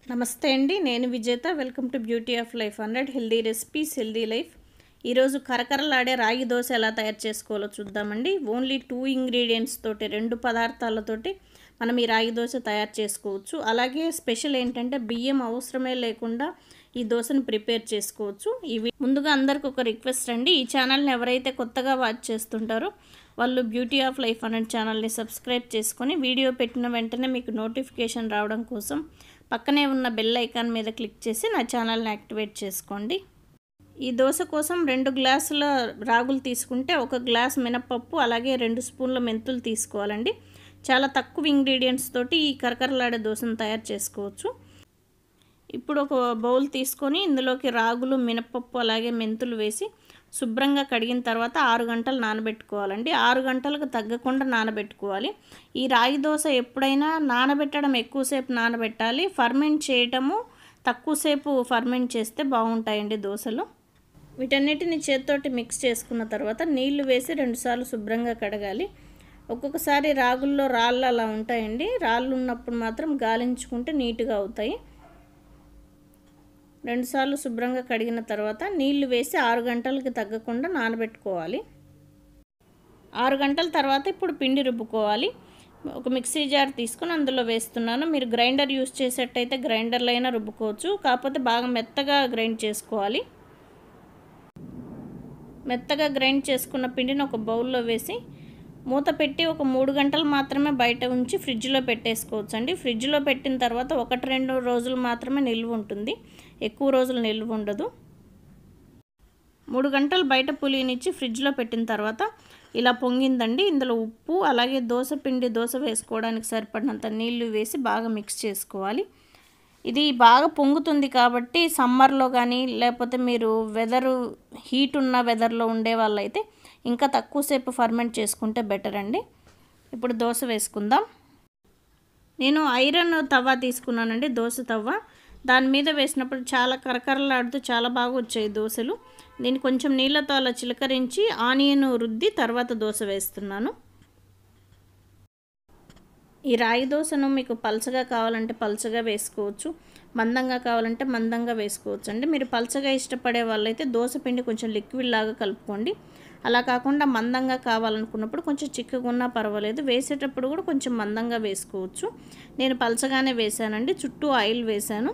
నమస్తే అండి నేను Vijetha welcome to beauty of life hundred healthy recipes healthy life ఈరోజు కరకరలాడే రాగి దోశ ఎలా తయారు చేసుకోవాలో చూద్దామండి ఓన్లీ టూ ఇంగ్రీడియంట్స్ తోటి రెండు పదార్థాలతోటి మనం ఈ రాగి దోశ తయారు చేసుకోవచ్చు అలాగే స్పెషల్ ఏంటంటే బియ్యం అవసరమే లేకుండా ఈ దోశను ప్రిపేర్ చేసుకోవచ్చు ఇవి ముందుగా అందరికి ఒక రిక్వెస్ట్ అండి ఈ ఛానల్ని ఎవరైతే కొత్తగా వాచ్ చేస్తుంటారో వాళ్ళు బ్యూటీ ఆఫ్ లైఫ్ అనే ఛానల్ని సబ్స్క్రైబ్ చేసుకొని వీడియో పెట్టిన వెంటనే మీకు నోటిఫికేషన్ రావడం కోసం పక్కనే ఉన్న బెల్ ఐకాన్ మీద క్లిక్ చేసి నా ఛానల్ని యాక్టివేట్ చేసుకోండి ఈ దోశ కోసం రెండు గ్లాసుల రాగులు తీసుకుంటే ఒక గ్లాస్ మినపప్పు అలాగే రెండు స్పూన్ల మెంతులు తీసుకోవాలండి చాలా తక్కువ ఇంగ్రీడియంట్స్ తోటి ఈ కరకరలాడే దోశను తయారు చేసుకోవచ్చు ఇప్పుడు ఒక బౌల్ తీసుకొని ఇందులోకి రాగులు మినపప్పు అలాగే మెంతులు వేసి శుభ్రంగా కడిగిన తర్వాత ఆరు గంటలు నానబెట్టుకోవాలండి ఆరు గంటలకు తగ్గకుండా నానబెట్టుకోవాలి ఈ రాగి దోశ ఎప్పుడైనా నానబెట్టడం ఎక్కువసేపు నానబెట్టాలి ఫర్మెంట్ చేయటము తక్కువసేపు ఫర్మెంట్ చేస్తే బాగుంటాయండి దోశలు వీటన్నిటిని చేతితోటి మిక్స్ చేసుకున్న తర్వాత నీళ్లు వేసి రెండుసార్లు శుభ్రంగా కడగాలి ఒక్కొక్కసారి రాగుల్లో రాళ్ళు అలా ఉంటాయండి రాళ్ళు ఉన్నప్పుడు మాత్రం గాలించుకుంటే నీట్గా అవుతాయి రెండుసార్లు శుభ్రంగా కడిగిన తర్వాత నీళ్లు వేసి ఆరు గంటలకి తగ్గకుండా నానబెట్టుకోవాలి ఆరు గంటల తర్వాత ఇప్పుడు పిండి రుబ్బుకోవాలి ఒక మిక్సీ జార్ తీసుకొని అందులో వేస్తున్నాను మీరు గ్రైండర్ యూస్ చేసేటైతే గ్రైండర్లో అయినా రుబ్బుకోవచ్చు కాకపోతే బాగా మెత్తగా గ్రైండ్ చేసుకోవాలి మెత్తగా గ్రైండ్ చేసుకున్న పిండిని ఒక బౌల్లో వేసి మూత పెట్టి ఒక మూడు గంటలు మాత్రమే బయట ఉంచి ఫ్రిడ్జ్లో పెట్టేసుకోవచ్చు అండి ఫ్రిడ్జ్లో పెట్టిన తర్వాత ఒకటి రెండు రోజులు మాత్రమే నిల్వ ఉంటుంది ఎక్కువ రోజులు నిల్వ ఉండదు మూడు గంటలు బయట పులినిచ్చి ఫ్రిడ్జ్లో పెట్టిన తర్వాత ఇలా పొంగిందండి ఇందులో ఉప్పు అలాగే దోశ పిండి దోశ వేసుకోవడానికి సరిపడినంత నీళ్లు వేసి బాగా మిక్స్ చేసుకోవాలి ఇది బాగా పొంగుతుంది కాబట్టి సమ్మర్లో కానీ లేకపోతే మీరు వెదరు హీట్ ఉన్న వెదర్లో ఉండే వాళ్ళైతే ఇంకా తక్కువసేపు ఫర్మెంట్ చేసుకుంటే బెటర్ అండి ఇప్పుడు దోశ వేసుకుందాం నేను ఐరన్ తవ్వ తీసుకున్నానండి దోశ తవ్వ దాని మీద వేసినప్పుడు చాలా కరకరలాడుతూ చాలా బాగా వచ్చాయి దోశలు నేను కొంచెం నీళ్ళతో అలా చిలకరించి ఆనియన్ రుద్ది తర్వాత దోశ వేస్తున్నాను ఈ రాగి దోశను మీకు పలచగా కావాలంటే పలచగా వేసుకోవచ్చు మందంగా కావాలంటే మందంగా వేసుకోవచ్చు అండి మీరు పలచగా ఇష్టపడే వాళ్ళైతే దోశ పిండి కొంచెం లిక్విడ్ లాగా కలుపుకోండి అలా కాకుండా మందంగా కావాలనుకున్నప్పుడు కొంచెం చిక్కగా ఉన్నా పర్వాలేదు వేసేటప్పుడు కూడా కొంచెం మందంగా వేసుకోవచ్చు నేను పలచగానే వేసానండి చుట్టూ ఆయిల్ వేసాను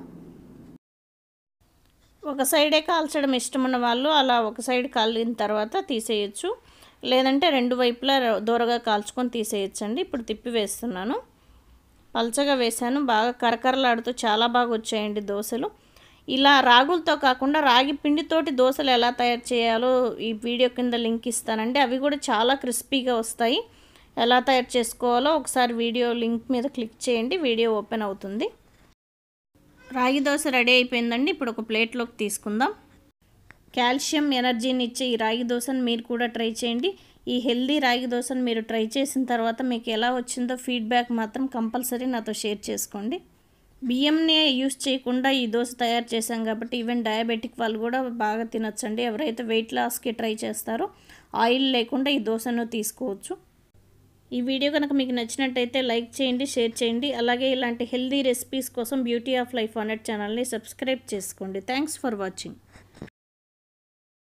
ఒక సైడే కాల్చడం ఇష్టమున్న వాళ్ళు అలా ఒక సైడ్ కాలిన తర్వాత తీసేయచ్చు లేదంటే రెండు వైపులా దూరగా కాల్చుకొని తీసేయచ్చు అండి ఇప్పుడు తిప్పి వేస్తున్నాను పల్చగా వేసాను బాగా కరకరలాడుతూ చాలా బాగా వచ్చాయండి దోశలు ఇలా రాగులతో కాకుండా రాగి పిండితోటి దోశలు ఎలా తయారు చేయాలో ఈ వీడియో కింద లింక్ ఇస్తానండి అవి కూడా చాలా క్రిస్పీగా వస్తాయి ఎలా తయారు చేసుకోవాలో ఒకసారి వీడియో లింక్ మీద క్లిక్ చేయండి వీడియో ఓపెన్ అవుతుంది రాగి దోశ రెడీ అయిపోయిందండి ఇప్పుడు ఒక ప్లేట్లోకి తీసుకుందాం కాల్షియం ఎనర్జీని ఇచ్చే ఈ రాగి దోశను మీరు కూడా ట్రై చేయండి ఈ హెల్దీ రాగి దోశను మీరు ట్రై చేసిన తర్వాత మీకు ఎలా వచ్చిందో ఫీడ్బ్యాక్ మాత్రం కంపల్సరీ నాతో షేర్ చేసుకోండి బియ్యంని యూస్ చేయకుండా ఈ దోశ తయారు చేశాం కాబట్టి ఈవెన్ డయాబెటిక్ వాళ్ళు కూడా బాగా తినొచ్చండి ఎవరైతే వెయిట్ లాస్కి ట్రై చేస్తారో ఆయిల్ లేకుండా ఈ దోశను తీసుకోవచ్చు ఈ వీడియో కనుక మీకు నచ్చినట్టయితే లైక్ చేయండి షేర్ చేయండి అలాగే ఇలాంటి హెల్దీ రెసిపీస్ కోసం బ్యూటీ ఆఫ్ లైఫ్ హండ్రెడ్ ఛానల్ని సబ్స్క్రైబ్ చేసుకోండి థ్యాంక్స్ ఫర్ వాచింగ్